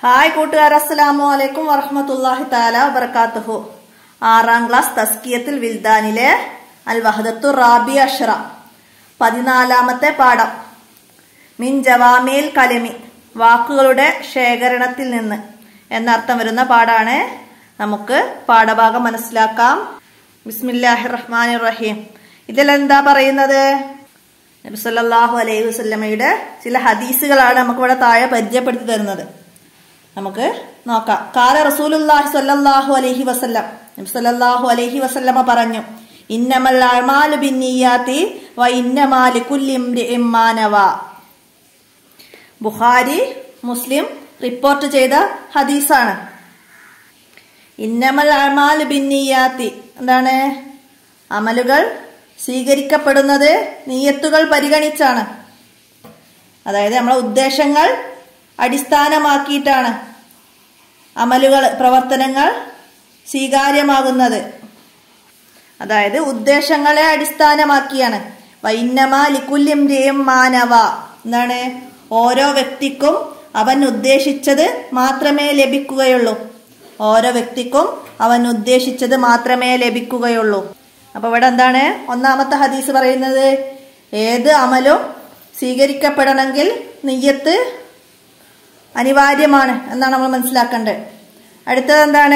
hi കൂട്ടുകാർ അസ്സലാമു അലൈക്കും വറഹമത്തല്ലാഹി താല വബർക്കാത്തുഹു ആറാം ക്ലാസ് തസ്കിയത്തിൽ വിൽദാനിലെ അൽ വഹദത്തു റാബി അഷ്റ പതിനാലാമത്തെ പാഠം മിൻ ജവാമേൽ കലിമി വാക്കുകളുടെ ശേഖരണത്തിൽ നിന്ന് എന്നർത്ഥം വരുന്ന പാടാണ് നമുക്ക് പാഠഭാഗം മനസ്സിലാക്കാം ബിസ്മില്ലാഹി റഹ്മാൻ റഹീം ഇതിലെന്താ പറയുന്നത് നബി സല്ലല്ലാഹു അലൈഹി വസല്ലമയുടെ ചില ഹദീസുകളാണ് നമുക്ക് ഇവിടെ താഴെ പരിചയപ്പെടുത്തി തരുന്നത് നമുക്ക് നോക്കാം കാല റസൂലുല്ലാഹി സ്വല്ലല്ലാഹു അലൈഹി വസല്ലം നബി സല്ലല്ലാഹു അലൈഹി വസല്ലമ പറഞ്ഞു ഇന്നമൽ അഅ്മാലു ബിന്നിയാതി വ ഇന്നമാ ലികുല്ലി ഇംരിഇൻ മാ നവാ ബുഖാരി മുസ്ലിം റിപ്പോർട്ട് ചെയ്ത ഹദീസാണ് ഇന്നമൽ അഅ്മാലു ബിന്നിയാതി എന്താണ് അമലുകൾ സ്വീകരിക്കപ്പെടുന്നത് നീയത്തുകൾ പരിഗണിച്ചാണ് അതായത് നമ്മളെ ഉദ്ദേശങ്ങൾ അടിസ്ഥാനമാക്കിയിട്ടാണ് അമലുകൾ പ്രവർത്തനങ്ങൾ സ്വീകാര്യമാകുന്നത് അതായത് ഉദ്ദേശങ്ങളെ അടിസ്ഥാനമാക്കിയാണ് വൈന്നമ ലിക്കുല്യം മാനവ എന്താണ് ഓരോ വ്യക്തിക്കും അവൻ ഉദ്ദേശിച്ചത് മാത്രമേ ലഭിക്കുകയുള്ളൂ ഓരോ വ്യക്തിക്കും അവൻ ഉദ്ദേശിച്ചത് മാത്രമേ ലഭിക്കുകയുള്ളൂ അപ്പൊ ഇവിടെ എന്താണ് ഒന്നാമത്തെ ഹദീസ് പറയുന്നത് ഏത് അമലും സ്വീകരിക്കപ്പെടണമെങ്കിൽ നെയ്യത്ത് അനിവാര്യമാണ് എന്നാണ് നമ്മൾ മനസ്സിലാക്കേണ്ടത് അടുത്തത് എന്താണ്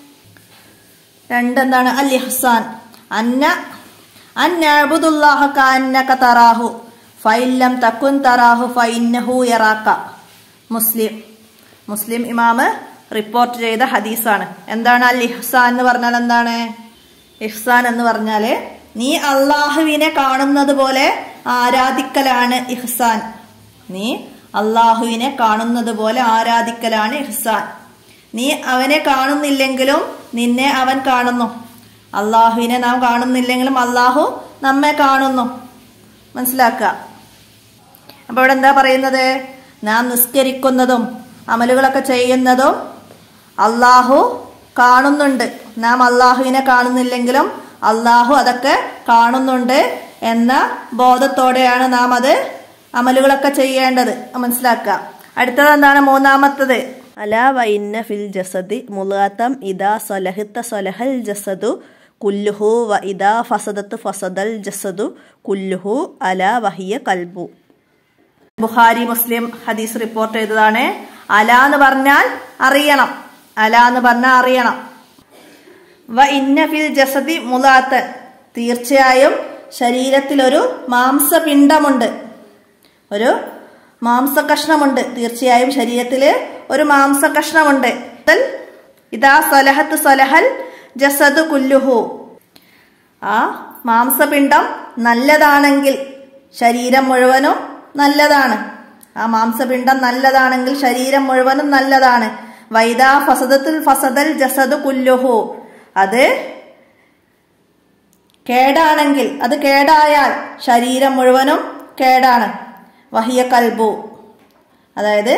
രണ്ടെന്താണ് അൽ ഇഹ്സാൻ അന്ന അന്നഅബുദുല്ലാഹ കഅന്നക തറാഹു ഫൈല്ലം തക്കുൻ തറാഹു ഫൈന്നഹു യറാക്ക മുസ്ലിം മുസ്ലിം ഇമാമ് റിപ്പോർട്ട് ചെയ്ത ഹദീസാണ് എന്താണ് അൽ ഇഹ്സാൻ എന്ന് പറഞ്ഞാൽ എന്താണ് ഇഹ്സാൻ എന്ന് പറഞ്ഞാല് നീ അള്ളാഹുവിനെ കാണുന്നത് പോലെ ആരാധിക്കലാണ് ഇഹ്സാൻ നീ അള്ളാഹുവിനെ കാണുന്നത് പോലെ ആരാധിക്കലാണ് ഇഹ്സാൻ നീ അവനെ കാണുന്നില്ലെങ്കിലും നിന്നെ അവൻ കാണുന്നു അള്ളാഹുവിനെ നാം കാണുന്നില്ലെങ്കിലും അള്ളാഹു നമ്മെ കാണുന്നു മനസ്സിലാക്കുക അപ്പൊ ഇവിടെ എന്താ പറയുന്നത് നാം നിസ്കരിക്കുന്നതും അമലുകളൊക്കെ ചെയ്യുന്നതും അള്ളാഹു കാണുന്നുണ്ട് നാം അള്ളാഹുവിനെ കാണുന്നില്ലെങ്കിലും അള്ളാഹു അതൊക്കെ കാണുന്നുണ്ട് എന്ന ബോധത്തോടെയാണ് നാം അത് അമലുകളൊക്കെ ചെയ്യേണ്ടത് മനസ്സിലാക്കുക അടുത്തത് എന്താണ് മൂന്നാമത്തത് അല വൈന്ന ഫിൽ ജസദി മുലാത്തം ഇദാ സൊലഹിത്ത സൊലഹൽ ജസദു കുല്ലുഹു വ ഇദാ ഫസദത്ത് ഫസദൽ ജസദു കുല്ലുഹു അല വഹിയ കൽബു ബുഖാരി മുസ്ലിം ഹദീസ് റിപ്പോർട്ട് ചെയ്തതാണ് അല എന്ന് പറഞ്ഞാൽ അറിയണം അല എന്ന് പറഞ്ഞാൽ അറിയണം വ ഇന്ന ഫിൽ ജസദി മുലാത്തൻ തീർച്ചയായും ശരീരത്തിൽ ഒരു മാംസപിണ്ഡമുണ്ട് ഒരു മാംസകഷ്ണമുണ്ട് തീർച്ചയായും ശരീരത്തിൽ ഒരു മാംസകഷ്ണമുണ്ട് ഇതാ സൊലഹത്ത് സൊലഹൽ ജസദ് കുല്ലുഹു ആ മാംസപിണ്ഡം നല്ലതാണെങ്കിൽ ശരീരം മുഴുവനും നല്ലതാണ് ആ മാംസപിണ്ഡം നല്ലതാണെങ്കിൽ ശരീരം മുഴുവനും നല്ലതാണ് വൈദാ ഫസദത്തിൽ ഫസദൽ ജസദ് കുല്ലുഹു അത് കേടാണെങ്കിൽ അത് കേടായാൽ ശരീരം മുഴുവനും കേടാണ് വഹിയ കൽബു അതായത്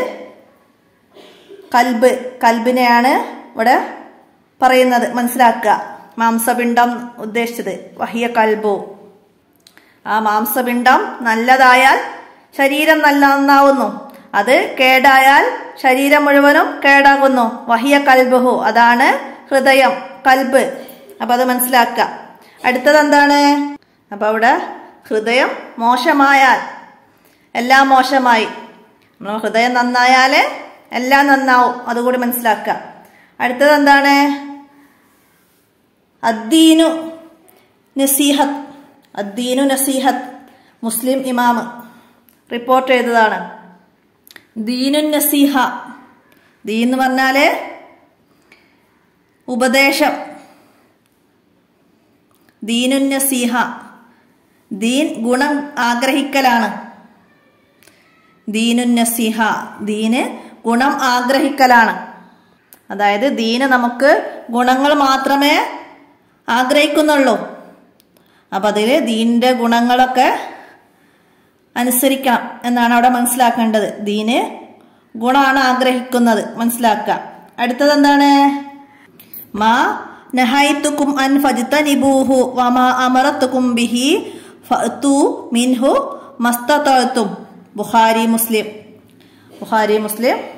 കൽബ് കൽബിനെയാണ് ഇവിടെ പറയുന്നത് മനസ്സിലാക്കുക മാംസപിണ്ഡം ഉദ്ദേശിച്ചത് വഹിയ കൽബു ആ മാംസപിണ്ഡം നല്ലതായാൽ ശരീരം നല്ല നന്നാവുന്നു അത് കേടായാൽ ശരീരം മുഴുവനും കേടാകുന്നു വഹിയ കൽബുഹു അതാണ് ഹൃദയം കൽബ് അപ്പൊ അത് മനസ്സിലാക്കുക അടുത്തത് എന്താണ് അപ്പൊ അവിടെ ഹൃദയം മോശമായാൽ എല്ലാം മോശമായി നമ്മൾ ഹൃദയം നന്നായാലേ എല്ലാം നന്നാവും അതുകൂടി മനസ്സിലാക്കുക അടുത്തത് എന്താണ് അദ്ദീനു നസീഹത്ത് അദ്ദീനു നസീഹത്ത് മുസ്ലിം ഇമാമ് റിപ്പോർട്ട് ചെയ്തതാണ് ദീനു നസീഹ ദീൻ എന്ന് പറഞ്ഞാല് ഉപദേശം ദീനു നസീഹ ദീൻ ഗുണം ആഗ്രഹിക്കലാണ് ദീനു നസീഹ ദീന് ഗുണം ആഗ്രഹിക്കലാണ് അതായത് ദീന് നമുക്ക് ഗുണങ്ങൾ മാത്രമേ ആഗ്രഹിക്കുന്നുള്ളൂ അപ്പം അതിൽ ദീനിൻ്റെ ഗുണങ്ങളൊക്കെ അനുസരിക്കണം എന്നാണ് അവിടെ മനസ്സിലാക്കേണ്ടത് ദീന് ഗുണമാണ് ആഗ്രഹിക്കുന്നത് മനസ്സിലാക്കുക അടുത്തത് എന്താണ് മാ നഹായിത്തുക്കും അൻ ഫജിത്തനിബൂഹു വമാ അമറത്തുക്കും ബിഹി ഫഅ്തു മിൻഹു മസ്തത്തും Bukhari Muslim Bukhari Muslim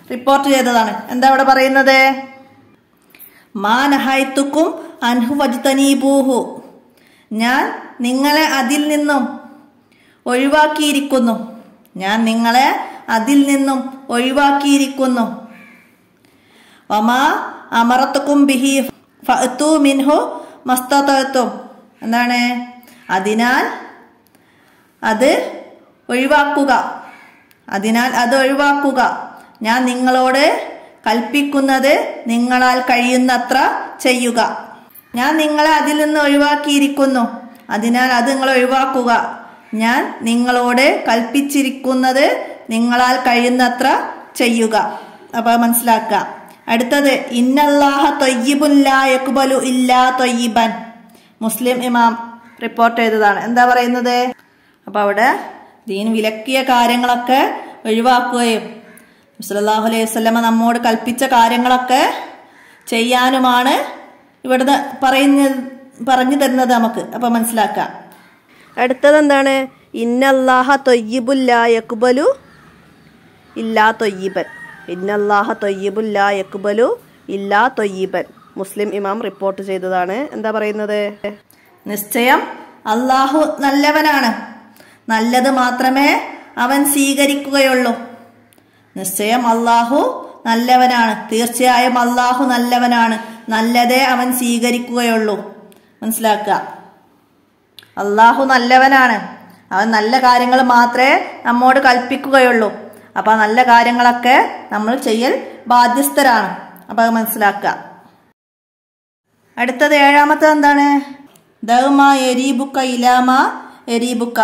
report ചെയ്തതാണ് എന്താ അവിടെ പറയുന്നത് മാനഹായത്തുക്കും അൻഹു വജ്തനീബൂഹു ഞാൻ നിങ്ങളെ അതിൽ നിന്നും ഒഴിവാക്കിയിരിക്കുന്നു ഞാൻ നിങ്ങളെ അതിൽ നിന്നും ഒഴിവാക്കിയിരിക്കുന്നു വമാ അമറത്തുക്കും ബിഹി ഫഅ്തു മിൻഹു മസ്തത്തും എന്താണ് അതിനാൽ അത് ഒഴിവാക്കുക അതിനാൽ അത് ഒഴിവാക്കുക ഞാൻ നിങ്ങളോട് കൽപ്പിക്കുന്നത് നിങ്ങളാൽ കഴിയുന്നത്ര ചെയ്യുക ഞാൻ നിങ്ങളെ അതിൽ നിന്ന് ഒഴിവാക്കിയിരിക്കുന്നു അതിനാൽ അത് നിങ്ങൾ ഒഴിവാക്കുക ഞാൻ നിങ്ങളോട് കൽപ്പിച്ചിരിക്കുന്നത് നിങ്ങളാൽ കഴിയുന്നത്ര ചെയ്യുക അപ്പൊ മനസ്സിലാക്കുക അടുത്തത് ഇന്നല്ലാഹ തൊയ്യിബുല്ലായക്കുബലു ഇല്ലാ തൊയ്യിബൻ മുസ്ലിം ഇമാം റിപ്പോർട്ട് ചെയ്തതാണ് എന്താ പറയുന്നത് അപ്പൊ അവിടെ ദീൻ വിലക്കിയ കാര്യങ്ങളൊക്കെ ഒഴിവാക്കുകയും സല്ലല്ലാഹു അലൈഹി വസല്ലമ നമ്മോട് കൽപ്പിച്ച കാര്യങ്ങളൊക്കെ ചെയ്യാനുമാണ് ഇവിടുന്ന് പറയുന്ന പറഞ്ഞു തരുന്നത് നമുക്ക് അപ്പൊ മനസ്സിലാക്കാം അടുത്തത് എന്താണ് ഇന്നല്ലാഹ തൊയ്യിബുല്ലാ യക്ബലു ഇല്ലാ തൊയ്യിബൻ ഇന്നല്ലാഹ തൊയ്യിബുല്ലാ യക്ബലു ഇല്ലാ തൊയ്യിബൻ മുസ്ലിം ഇമാം റിപ്പോർട്ട് ചെയ്തതാണ് എന്താ പറയുന്നത് നിശ്ചയം അള്ളാഹു നല്ലവനാണ് നല്ലത് മാത്രമേ അവൻ സ്വീകരിക്കുകയുള്ളൂ നിശ്ചയം അള്ളാഹു നല്ലവനാണ് തീർച്ചയായും അള്ളാഹു നല്ലവനാണ് നല്ലതേ അവൻ സ്വീകരിക്കുകയുള്ളൂ മനസ്സിലാക്കുക അള്ളാഹു നല്ലവനാണ് അവൻ നല്ല കാര്യങ്ങൾ മാത്രമേ നമ്മോട് കൽപ്പിക്കുകയുള്ളൂ അപ്പൊ ആ നല്ല കാര്യങ്ങളൊക്കെ നമ്മൾ ചെയ്യൽ ബാധ്യസ്ഥരാണ് അപ്പൊ അത് മനസ്സിലാക്കുക അടുത്തത് ഏഴാമത്തത് എന്താണ് ദൗമ എരീബുക്ക ഇലാമ എരീബുക്ക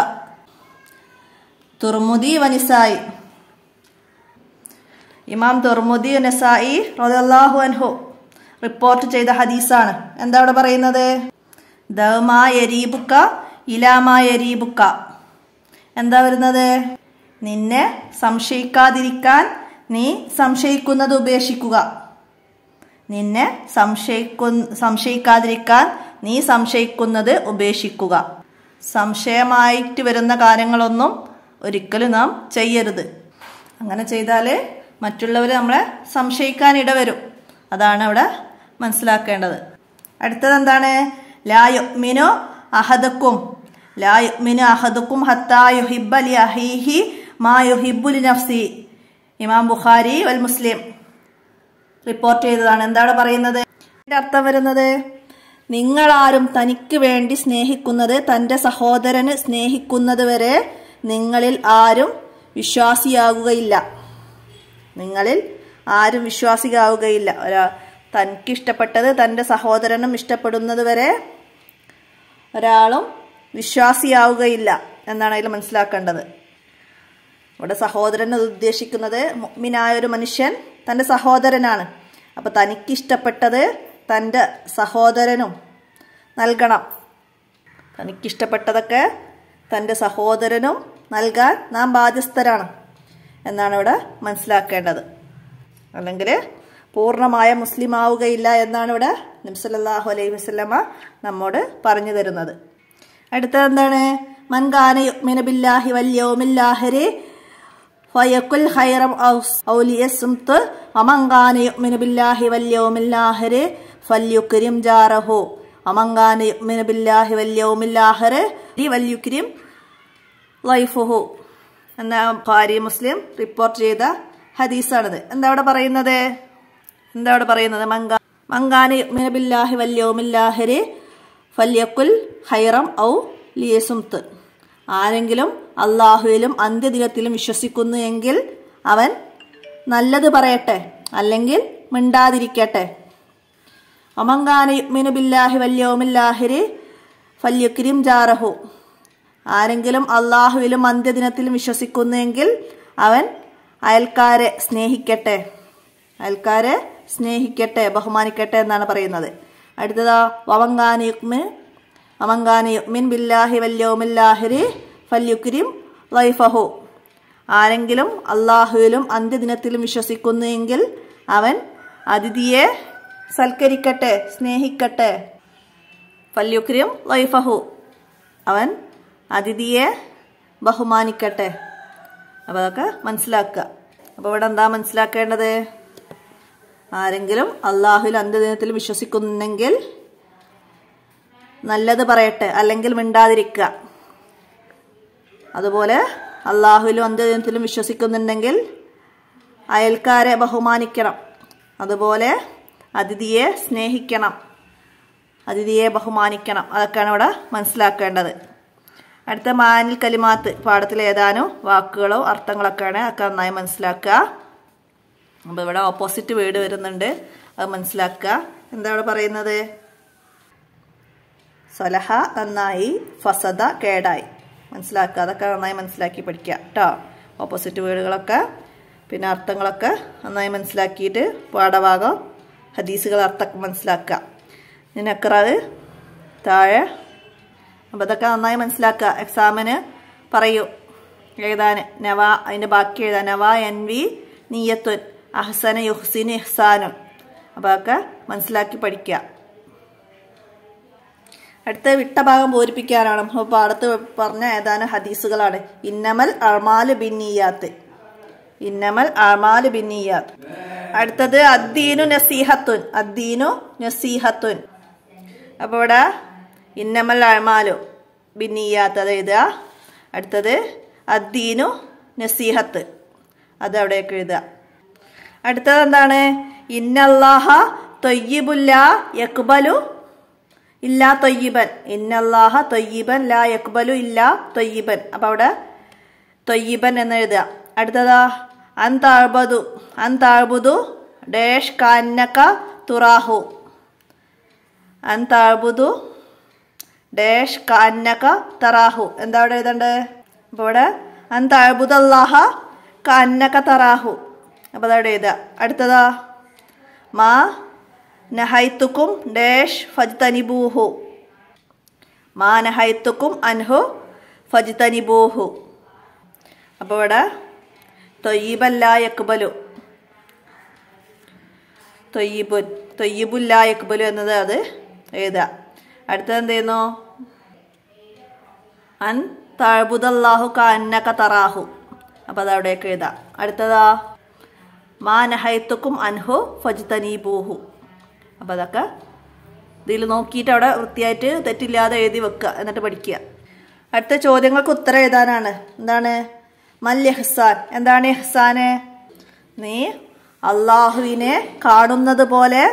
തുർമുദി വനിസായി ഇമാം തുർമുദി നസായി റളിയല്ലാഹു അൻഹു റിപ്പോർട്ട് ചെയ്ത ഹദീസാണ് എന്താ അവിടെ പറയുന്നത് ദൗമ എരീബുക്ക ഇലാമ എരീബുക്ക എന്താ വരുന്നത് നിന്നെ സംശയിക്കാതിരിക്കാൻ നീ സംശയിക്കുന്നത് ഉപേക്ഷിക്കുക നിന്നെ സംശയിക്കു സംശയിക്കാതിരിക്കാൻ നീ സംശയിക്കുന്നത് ഉപേക്ഷിക്കുക സംശയമായിട്ട് വരുന്ന കാര്യങ്ങളൊന്നും ഒരിക്കലും നാം ചെയ്യരുത് അങ്ങനെ ചെയ്താൽ മറ്റുള്ളവർ നമ്മളെ സംശയിക്കാൻ ഇടവരും അതാണ് അവിടെ മനസ്സിലാക്കേണ്ടത് അടുത്തത് എന്താണ് ലായുമിനു അഹദക്കും ലായുമിനു അഹദക്കും ഹത്താ യുഹിബ്ബ ലി അഹീഹി മാ യുഹിബ്ബു ലി നഫ്സി ഇമാം ബുഖാരി വൽ മുസ്ലിം റിപ്പോർട്ട് ചെയ്തതാണ് എന്താണ് പറയുന്നത് ഇതിന്റെ അർത്ഥം വരുന്നത് നിങ്ങളാരും തനിക്ക് വേണ്ടി സ്നേഹിക്കുന്നത് തന്റെ സഹോദരന് സ്നേഹിക്കുന്നത് വരെ നിങ്ങളിൽ ആരും വിശ്വാസിയാകുകയില്ല നിങ്ങളിൽ ആരും വിശ്വാസിയാവുകയില്ല ഒരാ തനിക്ക് ഇഷ്ടപ്പെട്ടത് തന്റെ സഹോദരനും ഇഷ്ടപ്പെടുന്നത് വരെ ഒരാളും വിശ്വാസിയാവുകയില്ല എന്നാണ് അതിൽ മനസ്സിലാക്കേണ്ടത് ഇവിടെ സഹോദരൻ എന്ന് ഉദ്ദേശിക്കുന്നത് മുഗ്മിനായ ഒരു മനുഷ്യൻ തൻ്റെ സഹോദരനാണ് അപ്പൊ തനിക്കിഷ്ടപ്പെട്ടത് തൻ്റെ സഹോദരനും നൽകണം തനിക്കിഷ്ടപ്പെട്ടതൊക്കെ തൻ്റെ സഹോദരനും നൽകാൻ നാം ബാധ്യസ്ഥരാണ് എന്നാണ് ഇവിടെ മനസ്സിലാക്കേണ്ടത് അല്ലെങ്കിൽ പൂർണ്ണമായ മുസ്ലിം ആവുകയില്ല എന്നാണ് ഇവിടെ നബ്സല്ലാഹു അലൈഹി വസ്ലമ നമ്മോട് പറഞ്ഞു തരുന്നത് അടുത്തത് എന്താണ് മൻകാന യുഗ്മിനബില്ലാഹി വല്യോമില്ലാഹരി ഫയക്കുൽ ഹൈറം ഔലിയസുംത്ത് അമങ്കാന യുഗ്മിന ബില്ലാഹി വല്യൗമില്ലാഹിര് ഫല്യുക്രിം ജാറഹു അമങ്കാന യുഗ്മിന ബില്ലാഹി വല്യൗമില്ലാഹിര് വല്യുക്രിം ലൈഫുഹു എന്ന ഖാരി മുസ്ലിം റിപ്പോർട്ട് ചെയ്ത ഹദീസാണിത് എന്താ അവിടെ പറയുന്നത് എന്താ അവിടെ പറയുന്നത് മങ്കാ മങ്കാന യുഗ്മിന ബില്ലാഹി വല്യൗമില്ലാഹിര് ഫല്യക്കുൽ ഹൈറം ഔ ലിയസുംത്ത് ആരെങ്കിലും അള്ളാഹുവിലും അന്ത്യദിനത്തിലും വിശ്വസിക്കുന്നു എങ്കിൽ അവൻ നല്ലത് പറയട്ടെ അല്ലെങ്കിൽ മിണ്ടാതിരിക്കട്ടെ ഒമങ്കാന ബില്ലാഹി വല്യോമില്ലാഹിരി ഫല്യുക്രിം ജാറഹു ആരെങ്കിലും അള്ളാഹുവിലും അന്ത്യദിനത്തിലും വിശ്വസിക്കുന്നുവെങ്കിൽ അവൻ അയൽക്കാരെ സ്നേഹിക്കട്ടെ അയൽക്കാരെ സ്നേഹിക്കട്ടെ ബഹുമാനിക്കട്ടെ എന്നാണ് പറയുന്നത് അടുത്തതാ വമങ്കാനിയുക്മിൻ അമങ്കാനിയുക്മിൻ ബില്ലാഹി വല്യോമില്ലാഹിരി ഫല്യുക്രിം ലൈഫഹു ആരെങ്കിലും അള്ളാഹുവിലും അന്ത്യദിനത്തിലും വിശ്വസിക്കുന്നുവെങ്കിൽ അവൻ അതിഥിയെ സൽക്കരിക്കട്ടെ സ്നേഹിക്കട്ടെ ഫല്യുക്രിം ലൈഫഹു അവൻ അതിഥിയെ ബഹുമാനിക്കട്ടെ അപ്പോൾ അതൊക്കെ മനസ്സിലാക്കുക അപ്പോൾ ഇവിടെ എന്താ മനസ്സിലാക്കേണ്ടത് ആരെങ്കിലും അള്ളാഹുൽ അന്ത്യദിനത്തിൽ വിശ്വസിക്കുന്നെങ്കിൽ നല്ലത് പറയട്ടെ അല്ലെങ്കിൽ മിണ്ടാതിരിക്കുക അതുപോലെ അള്ളാഹുലും അന്ത്യദിനത്തിലും വിശ്വസിക്കുന്നുണ്ടെങ്കിൽ അയൽക്കാരെ ബഹുമാനിക്കണം അതുപോലെ അതിഥിയെ സ്നേഹിക്കണം അതിഥിയെ ബഹുമാനിക്കണം അതൊക്കെയാണ് ഇവിടെ മനസ്സിലാക്കേണ്ടത് അടുത്ത മാനിൽ കലിമാത്ത് പാഠത്തിൽ ഏതാനും വാക്കുകളോ അർത്ഥങ്ങളൊക്കെയാണ് ഒക്കെ നന്നായി മനസ്സിലാക്കുക അപ്പോൾ ഇവിടെ ഓപ്പോസിറ്റ് വേർഡ് വരുന്നുണ്ട് അത് മനസ്സിലാക്കുക എന്താ ഇവിടെ പറയുന്നത് സലഹ നന്നായി ഫസദ കേടായി മനസ്സിലാക്കുക അതൊക്കെ നന്നായി മനസ്സിലാക്കി പഠിക്കുക കേട്ടോ ഓപ്പോസിറ്റ് വേർഡുകളൊക്കെ പിന്നെ അർത്ഥങ്ങളൊക്കെ നന്നായി മനസ്സിലാക്കിയിട്ട് പാഠഭാഗം ഹദീസുകൾ അർത്ഥമൊക്കെ മനസ്സിലാക്കുക ഇനി നക്കറാവ് താഴെ അപ്പോൾ ഇതൊക്കെ നന്നായി മനസ്സിലാക്കുക എക്സാമിന് പറയൂ എഴുതാൻ നവ അതിൻ്റെ ബാക്കി എഴുതാൻ നവ എൻ വി നീയത്തുൻ അഹ്സന യുഹ്സിൻ ഇഹ്സാനുൻ അപ്പോൾ അതൊക്കെ മനസ്സിലാക്കി പഠിക്കുക അടുത്ത വിട്ട ഭാഗം പൂരിപ്പിക്കാനാണ് അപ്പോൾ അടുത്ത് പറഞ്ഞ ഏതാനും ഹദീസുകളാണ് ഇന്നമൽ അമാല് ബിന്നിയാത്ത് ഇന്നമൽ അമാല് ബിന്നിയാത്ത് അടുത്തത് അദ്ദീനു നസീഹത്തുൻ അദ്ദീനു നസീഹത്തുൻ അപ്പോൾ ഇവിടെ ഇന്നമൽ അമാലു ബിന്നിയാത്ത് അത് എഴുതുക അടുത്തത് അദ്ദീനു നസീഹത്ത് അത് അവിടേക്ക് എഴുതുക അടുത്തത് എന്താണ് ഇന്നല്ലാഹ തൊയ്യിബുല്ല യക്ബലു ഇല്ലാ തൊയ്യിബൻ ഇന്നല്ലാഹ തൊയ്യിബൻ ലാ യക്ബലു ഇല്ലാ തൊയ്യിബൻ അപ്പം അവിടെ തൊയ്യിബൻ എന്ന് എഴുതുക അടുത്തതാ അൻ താഴ്ബതു അൻ താഴ്ബുദു ഡേഷ് കാന്നക തുറാഹു അൻ താഴ്ബുദു ഡേഷ് കാന്നക തറാഹു എന്താ അവിടെ എഴുതണ്ടേ അപ്പോൾ ഇവിടെ അൻ താഴ്ബുദല്ലാഹ കാന്നക തറാഹു അപ്പോൾ അതവിടെ എഴുതുക അടുത്തതാ മാ നഹൈത്തുക്കും ഡേഷ് ഫജ്തനിബൂഹു മാ നഹൈത്തുക്കും അൻഹു ഫജ്തനിബൂഹു അപ്പോൾ ഇവിടെ തൊയ്യബല്ല യക്ബലു തൊയ്യബുൻ തൊയ്യബുല്ല യക്ബലു എന്നത് അത് എഴുതുക അടുത്തത് എന്ത് ചെയ്യുന്നു അൻ താഴ്ബുദല്ലാഹു കാന്നക തറാഹു അപ്പോൾ അത് അവിടേക്ക് എഴുതാം അടുത്തതാ മാ നഹൈത്തുക്കും അൻഹു ഫജ്തനീബൂഹു അപ്പോൾ അതൊക്കെ ഇതിൽ നോക്കിയിട്ട് അവിടെ വൃത്തിയായിട്ട് തെറ്റില്ലാതെ എഴുതി വെക്കുക എന്നിട്ട് പഠിക്കുക അടുത്ത ചോദ്യങ്ങൾക്ക് ഉത്തരം എഴുതാനാണ് എന്താണ് മൽ ഇഹ്സാൻ എന്താണ് ഇഹ്സാന് നീ അള്ളാഹുവിനെ കാണുന്നത് പോലെ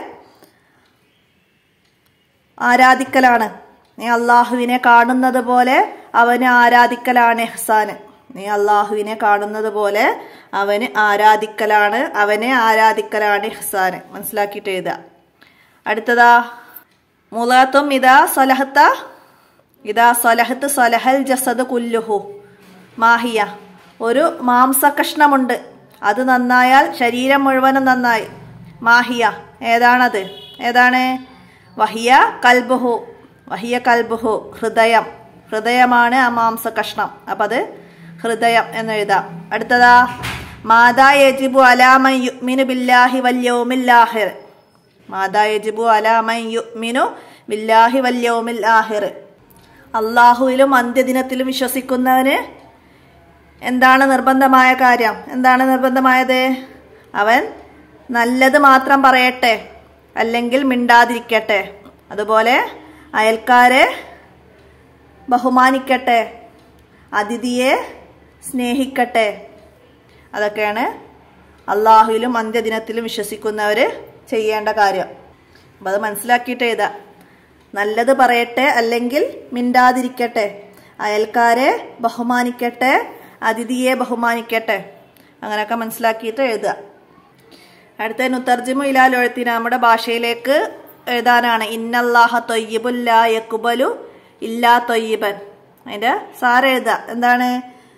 ആരാധിക്കലാണ് നീ അള്ളാഹുവിനെ കാണുന്നത് പോലെ അവന് ആരാധിക്കലാണ് ഇഹ്സാന് നീ അള്ളാഹുവിനെ കാണുന്നത് പോലെ അവന് ആരാധിക്കലാണ് അവനെ ആരാധിക്കലാണ് ഇഹ്സാന് മനസ്സിലാക്കിയിട്ട് എഴുതുക അടുത്തതാ മുലാത്തും ഇതാ സൊലഹത്ത ഇതാ സൊലഹത്ത് സൊലഹൽ ജസദ് കുല്ലുഹു മാഹിയ ഒരു മാംസകഷ്ണമുണ്ട് അത് നന്നായാൽ ശരീരം മുഴുവനും നന്നായി മാഹിയ ഏതാണത് ഏതാണ് വഹിയ കൽബുഹു വഹിയ കൽബുഹു ഹൃദയം ഹൃദയമാണ് ആ മാംസകഷ്ണം അപ്പം അത് ഹൃദയം എന്ന് എഴുതാം അടുത്തതാ മാതാ യജിബു അലാമൻ യുമിനു ബില്ലാഹി വല്യവുമില്ലാഹിർ മാതാ യജിബു അലാമൻ യുമിനു ബില്ലാഹി വല്യവുമിൽ ആഹിർ അള്ളാഹുവിലും അന്ത്യദിനത്തിലും വിശ്വസിക്കുന്നവന് എന്താണ് നിർബന്ധമായ കാര്യം എന്താണ് നിർബന്ധമായത് അവൻ നല്ലത് മാത്രം പറയട്ടെ അല്ലെങ്കിൽ മിണ്ടാതിരിക്കട്ടെ അതുപോലെ അയൽക്കാരെ ബഹുമാനിക്കട്ടെ അതിഥിയെ സ്നേഹിക്കട്ടെ അതൊക്കെയാണ് അള്ളാഹുവിലും അന്ത്യദിനത്തിലും വിശ്വസിക്കുന്നവർ ചെയ്യേണ്ട കാര്യം അപ്പം അത് മനസ്സിലാക്കിയിട്ട് എഴുതാം നല്ലത് പറയട്ടെ അല്ലെങ്കിൽ മിണ്ടാതിരിക്കട്ടെ അയൽക്കാരെ ബഹുമാനിക്കട്ടെ അതിഥിയെ ബഹുമാനിക്കട്ടെ അങ്ങനെയൊക്കെ മനസ്സിലാക്കിയിട്ട് എഴുതുക അടുത്ത നുത്തർജിമു ഇലാൽ എഴുത്തി നമ്മുടെ ഭാഷയിലേക്ക് എഴുതാനാണ് ഇന്നല്ലാഹ തൊയ്യബുല്ല യക്കുബലു ഇല്ലാ തൊയ്യബൻ അതിൻ്റെ സാര എഴുതുക എന്താണ്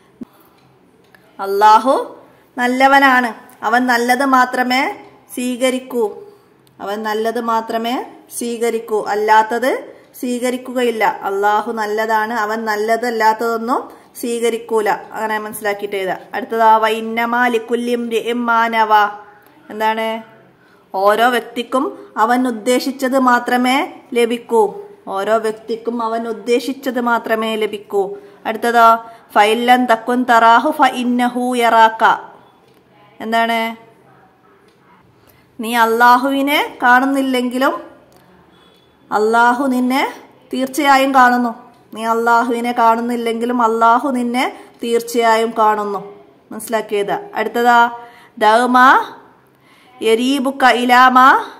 അള്ളാഹു നല്ലവനാണ് അവൻ നല്ലത് മാത്രമേ സ്വീകരിക്കൂ അവൻ നല്ലത് മാത്രമേ സ്വീകരിക്കൂ അല്ലാത്തത് സ്വീകരിക്കുകയില്ല അള്ളാഹു നല്ലതാണ് അവൻ നല്ലതല്ലാത്തതൊന്നും സ്വീകരിക്കൂല അങ്ങനെ മനസ്സിലാക്കിയിട്ട് എഴുതാ അടുത്തതാ വൈന്നമാ ലിക്കുല്യം മാനവ എന്താണ് ഓരോ വ്യക്തിക്കും അവൻ ഉദ്ദേശിച്ചത് മാത്രമേ ലഭിക്കൂ ഓരോ വ്യക്തിക്കും അവൻ ഉദ്ദേശിച്ചത് മാത്രമേ ലഭിക്കൂ അടുത്തതോ ഫൈലൻ തക്കുൻ തറാഹു ഫ ഇന്നഹു യറാക്ക എന്താണ് നീ അള്ളാഹുവിനെ കാണുന്നില്ലെങ്കിലും അള്ളാഹു നിന്നെ തീർച്ചയായും കാണുന്നു നീ അള്ളാഹുവിനെ കാണുന്നില്ലെങ്കിലും അള്ളാഹു നിന്നെ തീർച്ചയായും കാണുന്നു മനസ്സിലാക്കിയത് അടുത്തതാ ദൗമ എരീബുക്ക ഇലാമ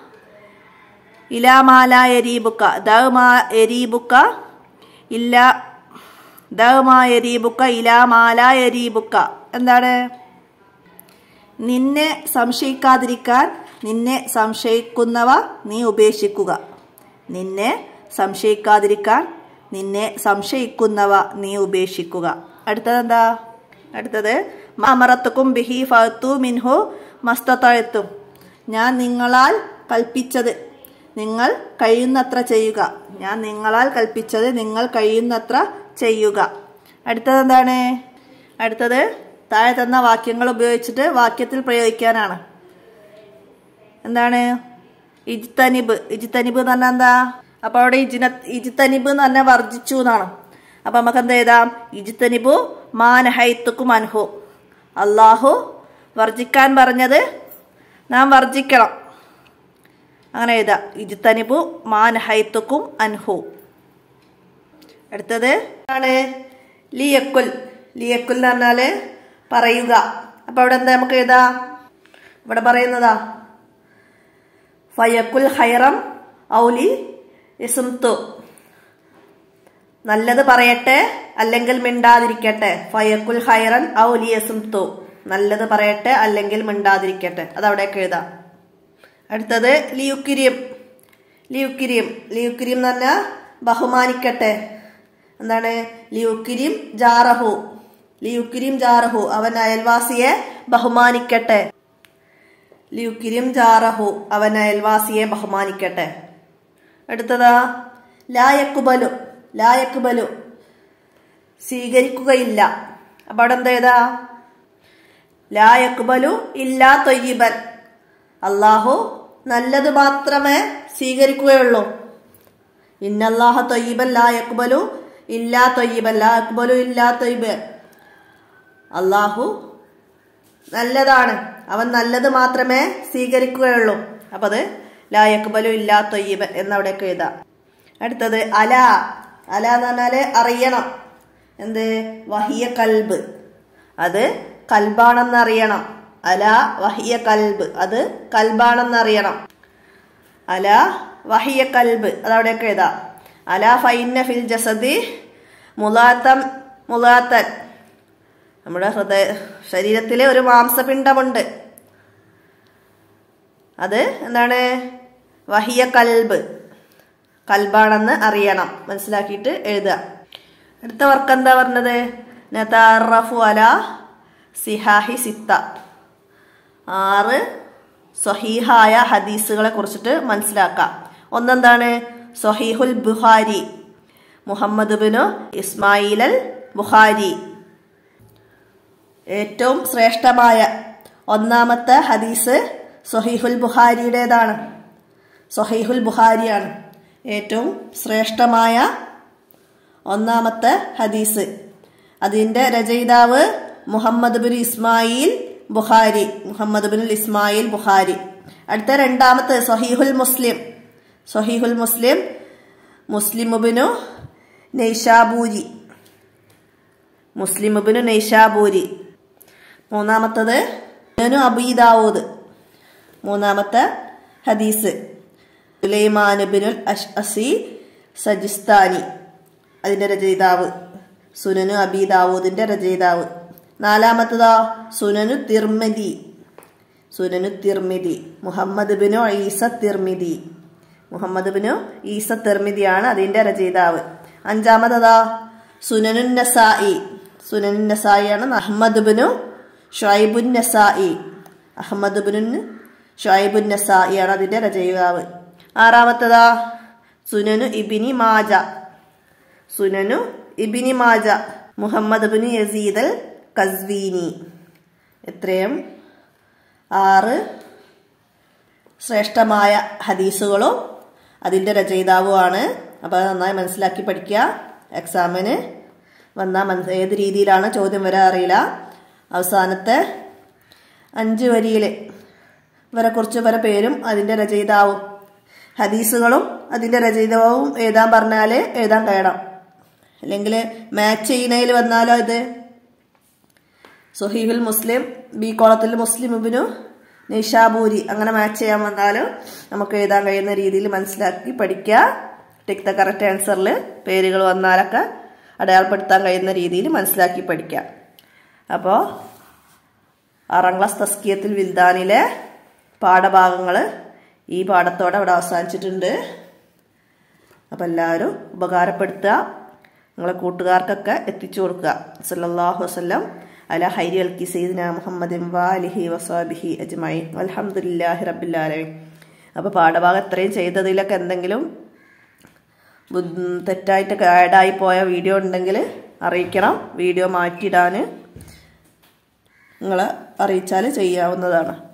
ഇലാമാല എരീബുക്ക ദൗമ എരീബുക്ക ഇല്ല ദൗമ എരീബുക്ക ഇലാമാല എരീബുക്ക എന്താണ് നിന്നെ സംശയിക്കാതിരിക്കാൻ നിന്നെ സംശയിക്കുന്നവ നീ ഉപേക്ഷിക്കുക നിന്നെ സംശയിക്കാതിരിക്കാൻ നിന്നെ സംശയിക്കുന്നവ നീ ഉപേക്ഷിക്കുക അടുത്തത് എന്താ അടുത്തത് മാമറത്തുക്കും ബിഹി ഫത്തു മിൻഹു മസ്തത്തഴത്തും ഞാൻ നിങ്ങളാൽ കൽപ്പിച്ചത് നിങ്ങൾ കഴിയുന്നത്ര ചെയ്യുക ഞാൻ നിങ്ങളാൽ കൽപ്പിച്ചത് നിങ്ങൾ കഴിയുന്നത്ര ചെയ്യുക അടുത്തത് എന്താണ് അടുത്തത് താഴെ തന്ന വാക്യങ്ങൾ ഉപയോഗിച്ചിട്ട് വാക്യത്തിൽ പ്രയോഗിക്കാനാണ് എന്താണ് ഇജ്തനിബ് ഇജ്തനിബ് എന്ന് പറഞ്ഞാൽ എന്താ അപ്പൊ അവിടെ ഇജിന ഇജ്തനിബ് എന്ന് പറഞ്ഞാൽ വർജിച്ചു എന്നാണ് അപ്പൊ നമുക്ക് എന്ത് എഴുതാം ഇജ്തനിബു മാനഹൈത്തുക്കും അൻഹു അള്ളാഹു വർജിക്കാൻ പറഞ്ഞത് നാം വർജിക്കണം അങ്ങനെ എഴുതാം ഇജ്തനിബു മാനഹൈത്തുക്കും അൻഹു അടുത്തത് ആണ് ലിയക്കുൽ ലിയക്കുൽ എന്ന് പറഞ്ഞാല് പറയുക അപ്പൊ അവിടെ എന്താ നമുക്ക് എഴുതാം ഇവിടെ പറയുന്നതാ ഫയക്കുൽ ഹൈറം ഔലി ഇസുംതു നല്ലത് പറയട്ടെ അല്ലെങ്കിൽ മിണ്ടാതിരിക്കട്ടെ ഫയക്കുൽ ഹൈറൻ ഔലി ഇസുംതു നല്ലത് പറയട്ടെ അല്ലെങ്കിൽ മിണ്ടാതിരിക്കട്ടെ അത് അവിടേക്ക് എഴുതാം അടുത്തത് ലിയുക്കിരിയും ലിയുക്കിരിയും ലിയുക്കിരിയും എന്ന് പറഞ്ഞാൽ ബഹുമാനിക്കട്ടെ എന്താണ് ലിയുക്കിരിയും ജാറഹു ലിയുക്കിരിയും ജാറഹു അവൻ അയൽവാസിയെ ബഹുമാനിക്കട്ടെ ലിയുക്കിരിയും ജാറഹു അവൻ അയൽവാസിയെ ബഹുമാനിക്കട്ടെ അടുത്തതാ ലായക്കുബലു ലായക്കുബലു സ്വീകരിക്കുകയില്ല അപ്പൊ അവിടെ എന്താ ഏതാ ലായക്കുബലു ഇല്ലാ തൊയ്യബൻ അള്ളാഹു നല്ലത് മാത്രമേ സ്വീകരിക്കുകയുള്ളൂ ഇന്നല്ലാഹ തൊയ്യബൻ ലായക്കുബലു ഇല്ലാ തൊയ്യബൻ ലായക്കുബലു ഇല്ലാ തൊയ്യബൻ അള്ളാഹു നല്ലതാണ് അവൻ നല്ലത് മാത്രമേ സ്വീകരിക്കുകയുള്ളൂ അപ്പൊ അത് ലായക്കുബലു ഇല്ലാ തൊയ്യബൻ എന്നവിടേക്ക് എഴുതാം അടുത്തത് അല അല എന്ന് പറഞ്ഞാല് അറിയണം എന്ത് വഹിയ കൽബ് അത് കൽബാണെന്ന് അറിയണം അല വഹിയ കൽബ് അത് കൽബാണെന്ന് അറിയണം അല വഹിയ കൽബ് അതവിടെയൊക്കെ എഴുതാം അല ഫൈന ഫിൽ ജസദി മുലാത്തം മുലാത്തൻ നമ്മുടെ ഹൃദയ ശരീരത്തിലെ ഒരു മാംസപിണ്ഡമുണ്ട് അത് എന്താണ് വഹിയ കൽബ് കൽബാണെന്ന് അറിയണം മനസ്സിലാക്കിയിട്ട് എഴുതുക അടുത്ത വർക്ക് എന്താ പറഞ്ഞത് നതാറഫു അല സിഹാഹി സിത്ത ആറ് സൊഹീഹായ ഹദീസുകളെ കുറിച്ചിട്ട് മനസ്സിലാക്കാം ഒന്നെന്താണ് സൊഹീഹുൽ ബുഹാരി മുഹമ്മദ് ബിനു ഇസ്മായിൽ അൽ ബുഹാരി ഏറ്റവും ശ്രേഷ്ഠമായ ഒന്നാമത്തെ ഹദീസ് സൊഹീഹുൽ ബുഹാരിയുടേതാണ് സൊഹീഹുൽ ബുഹാരിയാണ് ഏറ്റവും ശ്രേഷ്ഠമായ ഒന്നാമത്തെ ഹദീസ് അതിൻ്റെ രചയിതാവ് Muhammad bin Ismail Bukhari Muhammad bin Ismail Bukhari അടുത്ത രണ്ടാമത്തെ സൊഹീഹുൽ മുസ്ലിം സൊഹീഹുൽ മുസ്ലിം മുസ്ലിമുബിനു നെയ്ഷാബൂരി മുസ്ലിമുബിനു നെയ്ഷാബൂരി മൂന്നാമത്തത് അബീദാവൂദ് മൂന്നാമത്തെ ഹദീസ് സുലൈമാനുബിനുൽ അഷ് അസി സജിസ്ഥാനി അതിൻ്റെ രചയിതാവ് സുനനു അബീദാവൂദിൻ്റെ രചയിതാവ് നാലാമത്തതോ സുനനു തിർമിതി സുനനു തിർമിതി മുഹമ്മദ് ബിനു ഈസ തിർമിതി മുഹമ്മദ് ബിനു ഈസ തിർമിതിയാണ് അതിൻ്റെ രചയിതാവ് അഞ്ചാമത്തതാ സുനനു നസായി സുനനു നസായിയാണ് അഹമ്മദ് ബിനു ഷുഐബുൻ നസായി അഹമ്മദ് ബിനു ഷുഐബുൻ നസായി ആണ് അതിൻ്റെ രചയിതാവ് ആറാമത്തതാ Sunan Ibni Majah Sunan Ibni Majah Muhammad bin Yazid al Qazwini എത്രയും ആറ് ശ്രേഷ്ഠമായ ഹദീസുകളും അതിൻ്റെ രചയിതാവുമാണ് അപ്പോൾ അത് നന്നായി മനസ്സിലാക്കി പഠിക്കുക എക്സാമിന് വന്നാൽ മനസ് ഏത് രീതിയിലാണ് ചോദ്യം വരാൻ അറിയില്ല അവസാനത്തെ അഞ്ച് വരിയിൽ ഇവരെക്കുറിച്ച് ഇവരെ പേരും അതിൻ്റെ രചയിതാവും ഹദീസുകളും അതിൻ്റെ രചയിതാവും എഴുതാൻ പറഞ്ഞാൽ എഴുതാൻ കഴിയണം അല്ലെങ്കിൽ മാച്ച് ചെയ്യുന്നതിൽ വന്നാലോ ഇത് സുഹീഹുൽ മുസ്ലിം ബി കോളത്തിൽ മുസ്ലിം ഇബിനു നിഷാബൂരി അങ്ങനെ മാച്ച് ചെയ്യാൻ വന്നാലും നമുക്ക് എഴുതാൻ കഴിയുന്ന രീതിയിൽ മനസ്സിലാക്കി പഠിക്കുക ടിക് ദ കറക്റ്റ് ആൻസറിൽ പേരുകൾ വന്നാലൊക്കെ അടയാളപ്പെടുത്താൻ കഴിയുന്ന രീതിയിൽ മനസ്സിലാക്കി പഠിക്കുക അപ്പോൾ ആറാം ക്ലാസ് തസ്കിയത്തിൽ വിൽദാനിലെ പാഠഭാഗങ്ങൾ ഈ പാഠത്തോടെ അവിടെ അവസാനിച്ചിട്ടുണ്ട് അപ്പം എല്ലാവരും ഉപകാരപ്പെടുത്തുക നിങ്ങളെ കൂട്ടുകാർക്കൊക്കെ എത്തിച്ചു കൊടുക്കുക സല്ലല്ലാഹു വസല്ലം അല ഹൈരി അൽക്കി സയ്യിദ്ന മുഹമ്മദിൻ വാലിഹി വസാബിഹി അജ്മൈൻ അൽഹംദുലില്ലാഹി റബ്ബിൽ ആലമീൻ അപ്പോൾ പാഠഭാഗം എത്രയും ചെയ്തതിലൊക്കെ എന്തെങ്കിലും തെറ്റായിട്ട് ആഡായി പോയ വീഡിയോ ഉണ്ടെങ്കിൽ അറിയിക്കണം വീഡിയോ മാറ്റിയിടാൻ നിങ്ങളെ അറിയിച്ചാൽ ചെയ്യാവുന്നതാണ്